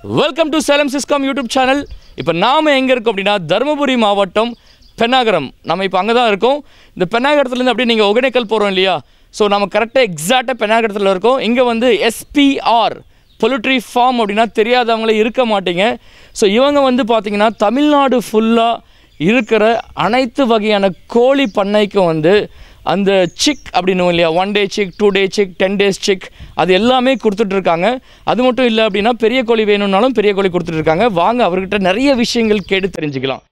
Welcome to Salem சிஸ்காம் YouTube channel இப்போ நாம் எங்கே இருக்கோம் அப்படின்னா தருமபுரி மாவட்டம் பெண்ணாகரம் நம்ம இப்போ அங்கே தான் இருக்கோம் இந்த பெண்ணாகரத்துலேருந்து அப்படியே நீங்கள் ஒகேனக்கல் போகிறோம் இல்லையா ஸோ நம்ம கரெக்டாக எக்ஸாக்டாக பெண்ணாகரத்தில் இருக்கோம் இங்கே வந்து எஸ்பிஆர் பொலிட்ரி ஃபார்ம் அப்படின்னா தெரியாதவங்களே இருக்க மாட்டீங்க ஸோ இவங்க வந்து பார்த்தீங்கன்னா தமிழ்நாடு ஃபுல்லாக இருக்கிற அனைத்து வகையான கோழி பண்ணைக்கும் வந்து அந்த சிக் அப்படின்னு இல்லையா one day chick two day chick ten days chick அது எல்லாமே கொடுத்துட்ருக்காங்க அது மட்டும் இல்லை அப்படின்னா பெரிய கோழி வேணும்னாலும் பெரிய கோழி கொடுத்துட்ருக்காங்க வாங்க அவர்கிட்ட நிறைய விஷயங்கள் கேட்டு தெரிஞ்சுக்கலாம்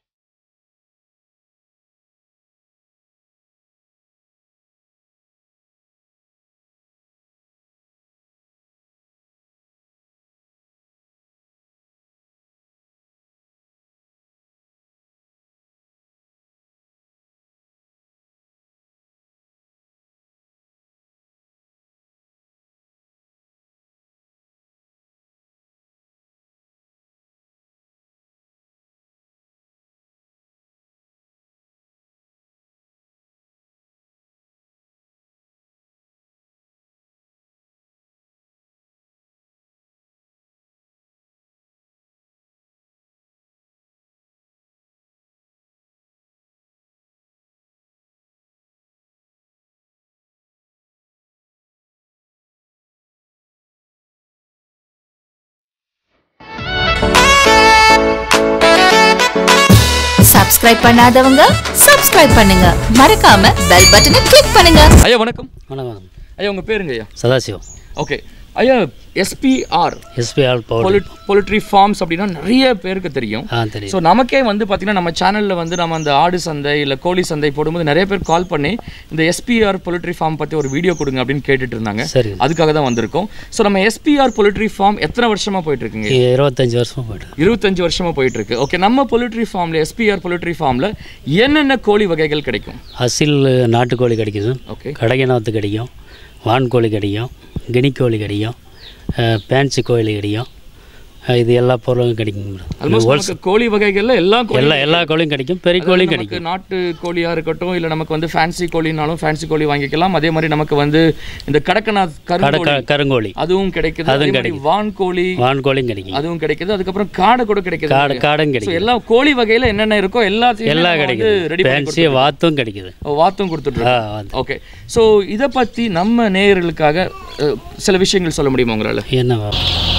சப்ஸ்கிரைப் பண்ணாதவங்க சப்ஸ்கிரைப் பண்ணுங்க மறக்காம பெல் பட்டனை கிளிக் பண்ணுங்க ஐயா வணக்கம் வணக்கம் ஐயா உங்கள் பேருங்க ஐயா சதாசிவம் ஓகே ஐயா SPR SPR power poultry poultry farms அப்படின்னா நிறைய பேருக்கு தெரியும் ஆ தெரியும் ஸோ நமக்கே வந்து பார்த்திங்கன்னா நம்ம சேனலில் வந்து நம்ம அந்த ஆடு சந்தை இல்லை கோழி சந்தை போடும்போது நிறைய பேர் கால் பண்ணி இந்த எஸ்பிஆர் பொலிட்ரி ஃபார்ம் பற்றி ஒரு வீடியோ கொடுங்க அப்படின்னு கேட்டுட்டு இருந்தாங்க சரி அதுக்காக தான் வந்திருக்கோம் ஸோ நம்ம எஸ்பிஆர் பொலிட்ரி ஃபார்ம் எத்தனை வருஷமாக போயிட்டு இருக்குங்க இருபத்தஞ்சி வருஷமா போயிட்டு இருபத்தஞ்சு வருஷமா போயிட்டு இருக்கு ஓகே நம்ம பொலிட்ரி ஃபார்ம்ல எஸ்பிஆர் பொலிட்ரி ஃபார்ம்ல என்னென்ன கோழி வகைகள் கிடைக்கும் அசில் நாட்டுக்கோழி கிடைக்குது ஓகே கடகநாத்து கிடைக்கும் வான்கோழி கிடைக்கும் கினிக்கோழி கிடைக்கும் அஹ், பேன்சி கோழி கிடைக்கும் அஹ், இது எல்லா பொருளும் கிடைக்கும் ஆல்மோஸ்ட் நமக்கு கோழி வகைகள்ல எல்லா கோழி எல்லா எல்லா கோழியும் கிடைக்கும் பெரிய கோழியும் நமக்கு கிடைக்கும் நாட்டு கோழியா இருக்கட்டும் இல்ல நமக்கு வந்து ஃபேன்சி கோழினாலும் ஃபேன்சி கோழி வாங்கிக்கலாம் அதே மாதிரி நமக்கு வந்து இந்த கடக்கநாத் கட கருங்கோழி க- கருங்கோழி அதுவும் கிடைக்குது அதே மாதிரி வான்கோழி வான்கோழியும் கிடைக்கும் அதுவும் கிடைக்குது அதுக்கப்புறம் காடை கூட கிடைக்குது காடு காடும் ஸோ கிடைக்கும் எல்லா கோழி வகையில என்னென்ன இருக்கோ எல்லாத்தையும் எல்லாம் கிடைக்குது ரெடி பண்ணி பேன்சி வாத்தும் கிடைக்குது கொடுத்து- வாத்தும் கொடுத்துட்டு ஆ இருக்கோம். வாத்து. ஓகே ஸோ இதை பற்றி நம்ம நேயர்களுக்காக அஹ், சில விஷயங்கள் சொல்ல முடியுமா உங்களால் என்ன வா-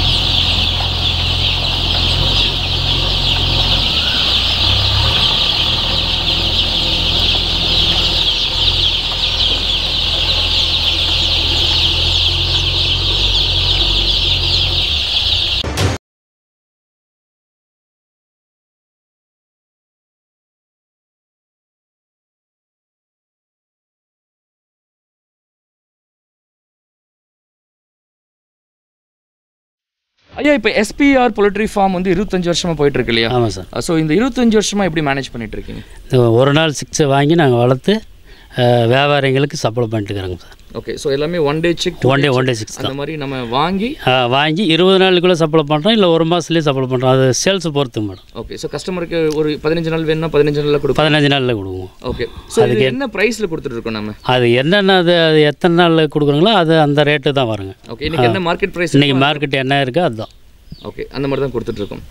ஐயா இப்போ எஸ்பிஆர் பொலிட்ரி ஃபார்ம் வந்து இருபத்தஞ்சு வருஷமா போயிட்டு இருக்கு இல்லையா ஆமாம் சார் ஸோ இந்த இருபத்தஞ்சு வருஷமா எப்படி மேனேஜ் பண்ணிட்டு இருக்கீங்க இது ஒரு நாள் சிக்ஸை வாங்கி நாங்கள் வளர்த்து அஹ், வியாபாரிங்களுக்கு சப்ளை பண்ணிட்டு இருக்கிறோங்க சார் ஓகே ஸோ எல்லாமே one day chick one day one day chicks அந்த மாதிரி நம்ம வாங்கி ஆ, வாங்கி இருபது நாளுக்குள்ளே சப்ளை பண்ணுறோம் இல்லை ஒரு மாதத்துலேயே சப்ளை பண்ணுறோம் அது சேல்ஸ் பொறுத்து மேடம் ஓகே ஸோ கஸ்டமருக்கு ஒரு பதினஞ்சு நாள் வேணும்னா பதினஞ்சு நாளில் கொடுப்போம் பதினஞ்சு நாளில் கொடுக்குவோம் ஓகே ஸோ இது என்ன ப்ரைஸில் கொடுத்துட்டு இருக்கோம் நம்ம அது என்னென்ன அது அது எத்தனை நாளில் கொடுக்குறோங்களோ அது அந்த ரேட்டு தான் வருங்க ஓகே இன்னைக்கு என்ன மார்க்கெட் ப்ரைஸ் இன்றைக்கி மார்க்கெட் என்ன இருக்கோ அதுதான் ஓகே அந்த மாதிரி தான் கொடுத்துட்டு இருக்கோம்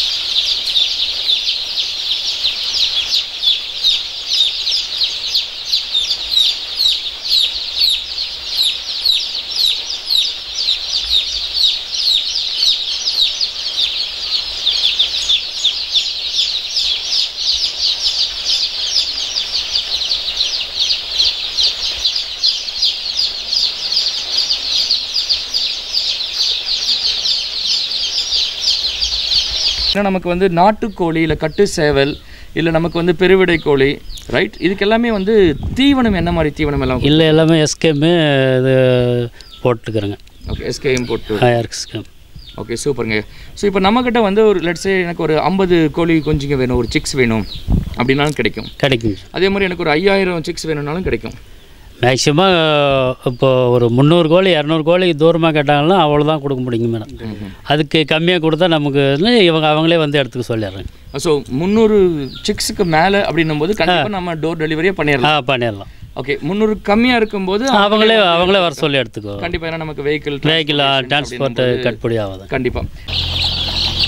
ஏன்னா நமக்கு வந்து நாட்டுக்கோழி இல்லை கட்டு சேவல் இல்லை நமக்கு வந்து பெருவிடை கோழி ரைட் இதுக்கு எல்லாமே வந்து தீவனம் என்ன மாதிரி தீவனம் எல்லாம் இல்லை எல்லாமே எஸ்கேமு இது போட்டுக்கிறேங்க ஓகே எஸ்கேஎம் போட்டு எஸ்கேம் ஓகே சூப்பருங்க ஸோ இப்போ நம்மக்கிட்ட வந்து ஒரு லெட்ஸே எனக்கு ஒரு ஐம்பது கோழி குஞ்சுங்க வேணும் ஒரு சிக்ஸ் வேணும் அப்படின்னாலும் கிடைக்கும் கிடைக்குங்க அதே மாதிரி எனக்கு ஒரு ஐயாயிரம் சிக்ஸ் வேணும்னாலும் கிடைக்கும் மேக்ஸிமம் இப்போ ஒரு முந்நூறு கோழி இரநூறு கோழி தூரமாக கேட்டாங்கன்னா அவ்வளோதான் கொடுக்க முடியுங்க மேடம் அதுக்கு கம்மியாக கொடுத்தா நமக்கு வந்து இவங்க அவங்களே வந்து எடுத்துக்க சொல்லிடுறாங்க ஸோ முந்நூறு சிக்ஸுக்கு மேலே அப்படின்னும் போது கண்டிப்பாக நம்ம டோர் டெலிவரியே ஆ பண்ணிடலாம் பண்ணிடலாம் ஓகே முந்நூறு கம்மியாக இருக்கும்போது அவங்களே அவங்களே வர சொல்லி எடுத்துக்கோ கண்டிப்பாக ஏன்னா நமக்கு வெஹிக்கிள் வெஹிக்கிள் டிரான்ஸ்போர்ட் கட்டுப்படி ஆகுது கண்டிப்பாக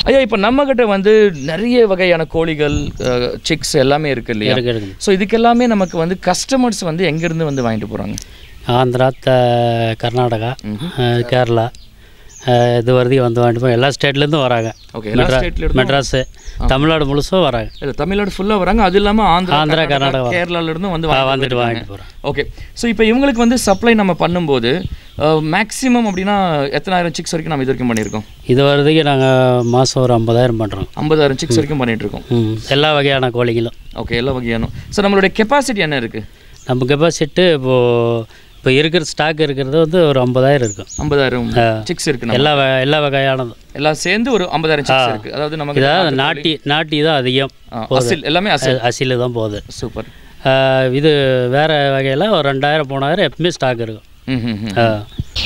ஐயா இப்போ நம்ம கிட்ட வந்து நிறைய வகையான கோழிகள் சிக்ஸ் எல்லாமே இருக்கு இல்லையா இருக்கு இருக்கு ஸோ இதுக்கு எல்லாமே நமக்கு வந்து கஸ்டமர்ஸ் வந்து எங்கேருந்து வந்து வாங்கிட்டு போகிறாங்க ஆந்திரா த கர்நாடகா அஹ், கேரளா அஹ், இது வரைக்கும் வந்து வாங்கிட்டு போய் எல்லா ஸ்டேட்லேருந்தும் வராங்க ஓகே எல்லா மெட்ரா ஸ்டேட்ல இருந்து மெட்ராஸு தமிழ்நாடு முழுசும் வராங்க இல்லை தமிழ்நாடு ஃபுல்லாக வராங்க அது இல்லாமல் ஆந்திரா ஆந்திரா, கர்நாடகா கர்நாடகா. கேரளால இருந்தும் வந்து ஆ, வாங்கிட்டு வந்துட்டு போயிருக்காங்க. வாங்கிட்டு போகிறோம் ஓகே ஸோ இப்போ இவங்களுக்கு வந்து சப்ளை நம்ம பண்ணும்போது மேக்ஸிமம் அப்படின்னா எத்தனாயிரம் சிக்ஸ் வரைக்கும் நம்ம இது வரைக்கும் பண்ணியிருக்கோம் இது வரைக்கும் நாங்கள் மாதம் ஒரு ஐம்பதாயிரம் பண்ணுறோம் ஐம்பதாயிரம் சிக்ஸ் வரைக்கும் பண்ணிட்டு இருக்கோம் ம் எல்லா வகையான கோழிகளும் ஓகே எல்லா வகையானும் ஸோ நம்மளுடைய கெப்பாசிட்டி என்ன இருக்குது நம்ம கெப்பாசிட்டு இப்போது இப்போ இருக்கிற ஸ்டாக் இருக்கிறது வந்து ஒரு ஐம்பதாயிரம் இருக்கும் ஐம்பதாயிரம் ஆ. சிக்ஸ் இருக்கு நம்ம எல்லா வ- எல்லா வகையானதும் எல்லாம் சேர்ந்து ஒரு ஐம்பதாயிரம் சிக்ஸ் இருக்கு அதாவது நமக்கு இதாவது நாட்டி நாட்டி தான் அதிகம் ஆ, அசில் எல்லாமே அசில் அசில் தான் போகுது சூப்பர் அஹ், இது வேறு வகையில் ஒரு ரெண்டாயிரம் மூணாயிரம் எப்பவுமே ஸ்டாக் இருக்கும் ம் ம் ம். அஹ்,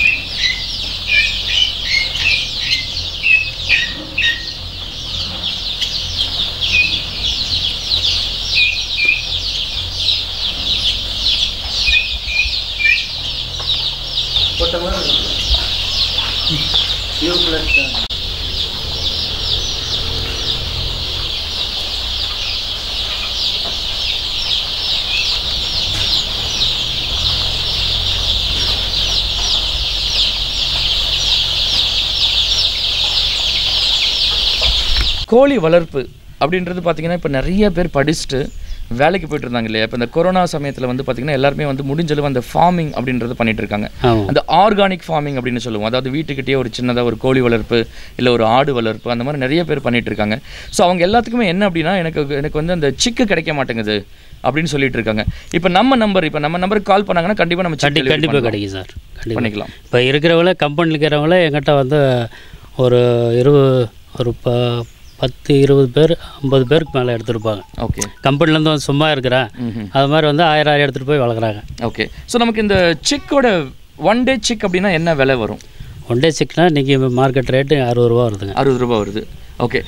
கோழி வளர்ப்பு அப்படின்றது பார்த்தீங்கன்னா இப்போ நிறைய பேர் படிச்சுட்டு வேலைக்கு போயிட்டு இருந்தாங்க இல்லையா இப்போ இந்த கொரோனா சமயத்தில் வந்து பார்த்தீங்கன்னா எல்லாருமே வந்து முடிஞ்சளவு அந்த ஃபார்மிங் அப்படின்றது பண்ணிட்டு இருக்காங்க ஆமாம் அந்த ஆர்கானிக் ஃபார்மிங் அப்படின்னு சொல்லுவோம் அதாவது வீட்டுக்கிட்டேயே ஒரு சின்னதாக ஒரு கோழி வளர்ப்பு இல்லை ஒரு ஆடு வளர்ப்பு அந்த மாதிரி நிறைய பேர் பண்ணிட்டு இருக்காங்க ஸோ அவங்க எல்லாத்துக்குமே என்ன அப்படின்னா எனக்கு எனக்கு வந்து அந்த சிக்கு கிடைக்க மாட்டேங்குது அப்படின்னு சொல்லிட்டு இருக்காங்க இப்போ நம்ம நம்பர் இப்போ நம்ம நம்பருக்கு கால் பண்ணாங்கன்னா கண்டிப்பாக நம்ம கண்டி chick delivery கண்டிப்பாக பண்ணலாம். கிடைக்கும் சார் கண்டிப்பாக பண்ணிக்கலாம் இப்போ இருக்கிறவங்கள கம்பெனியில் இருக்கிறவங்கள எங்கிட்ட வந்து ஒரு இருபது ஒரு ப பத்து இருபது பேர் ஐம்பது பேருக்கு மேலே எடுத்துருப்பாங்க ஓகே கம்பெனிலேருந்து வந்து சும்மா இருக்கிறேன் ம் அது மாதிரி வந்து ஆயிரம் ஆயிரம் எடுத்துகிட்டு போய் வளர்க்குறாங்க ஓகே ஸோ நமக்கு இந்த சிக்கோட ஒன் டே சிக் அப்படின்னா என்ன விலை வரும் ஒன் டே சிக்னா இன்றைக்கி மார்க்கெட் ரேட்டு அறுபது ரூபா வருதுங்க அறுபது ரூபாய் வருது ஓகே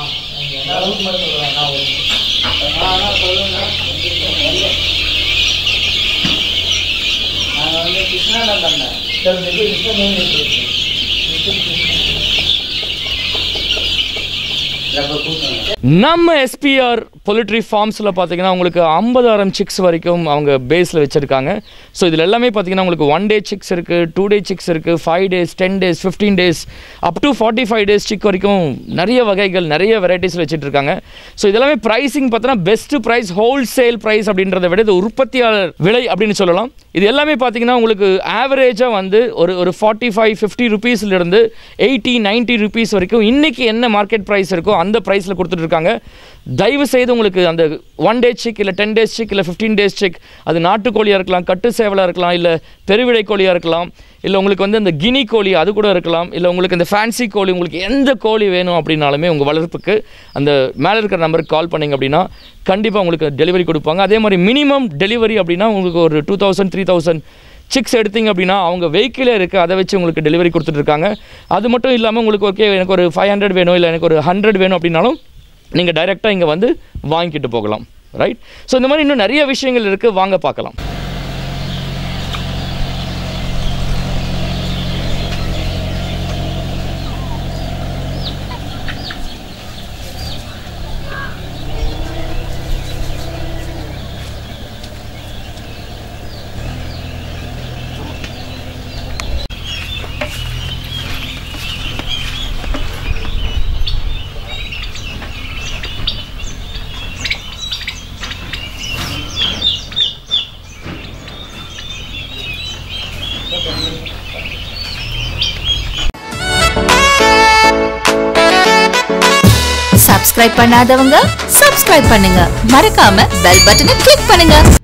நம்ம எஸ்பிஆர் பொலிட்ரி ஃபார்ம்ஸில் பார்த்தீங்கன்னா உங்களுக்கு ஐம்பதாயிரம் சிக்ஸ் வரைக்கும் அவங்க பேஸில் வச்சுருக்காங்க ஸோ இதில் எல்லாமே பார்த்தீங்கன்னா உங்களுக்கு ஒன் டே சிக்ஸ் இருக்குது டூ டே சிக்ஸ் இருக்குது five days ten days fifteen days up to forty five days chick வரைக்கும் நிறைய வகைகள் நிறைய வெரைட்டிஸில் வச்சுட்டு இருக்காங்க ஸோ இதெல்லாமே ப்ரைஸிங் பார்த்தீங்கன்னா பெஸ்ட் ப்ரைஸ் ஹோல்சேல் ப்ரைஸ் அப்படின்றத விட இது உற்பத்தியாளர் விலை அப்படின்னு சொல்லலாம் இது எல்லாமே பார்த்தீங்கன்னா உங்களுக்கு ஆவரேஜாக வந்து ஒரு ஒரு ஃபார்ட்டி ஃபைவ் ஃபிஃப்டி ருபீஸ்லேருந்து எயிட்டி நைன்ட்டி ருபீஸ் வரைக்கும் இன்றைக்கி என்ன மார்க்கெட் ப்ரைஸ் இருக்கோ அந்த ப்ரைஸில் கொடுத்துட்டு இருக்காங்க தயவு செய்து உங்களுக்கு அந்த ஒன் டே சிக் இல்லை டென் டேஸ் சிக் இல்லை ஃபிஃப்டீன் டேஸ் சிக் அது நாட்டுக்கோழியாக இருக்கலாம் கட்டு சேவலாக இருக்கலாம் இல்லை பெருவிடை கோழியாக இருக்கலாம் இல்லை உங்களுக்கு வந்து அந்த கினி கோழி அது கூட இருக்கலாம் இல்லை உங்களுக்கு இந்த ஃபேன்சி கோழி உங்களுக்கு எந்த கோழி வேணும் அப்படின்னாலுமே உங்கள் வளர்ப்புக்கு அந்த மேலே இருக்கிற நம்பருக்கு கால் பண்ணிங்க அப்படின்னா கண்டிப்பாக உங்களுக்கு டெலிவரி கொடுப்பாங்க அதே மாதிரி மினிமம் டெலிவரி அப்படின்னா உங்களுக்கு ஒரு two thousand three thousand chicks எடுத்தீங்க அப்படின்னா அவங்க வெஹிக்கிளே இருக்குது அதை வச்சு உங்களுக்கு டெலிவரி கொடுத்துட்ருக்காங்க அது மட்டும் இல்லாமல் உங்களுக்கு ஓகே எனக்கு ஒரு ஃபைவ் ஹண்ட்ரட் வேணும் இல்லை எனக்கு ஒரு ஹண்ட்ரட் வேணும் அப்படின்னாலும் நீங்கள் டைரெக்டாக இங்கே வந்து வாங்கிக்கிட்டு போகலாம் ரைட் ஸோ இந்த மாதிரி இன்னும் நிறைய விஷயங்கள் இருக்குது வாங்க பார்க்கலாம் சப்ஸ்கிரைப் பண்ணாதவங்க சப்ஸ்கிரைப் பண்ணுங்க மறக்காம பெல் பட்டனை கிளிக் பண்ணுங்க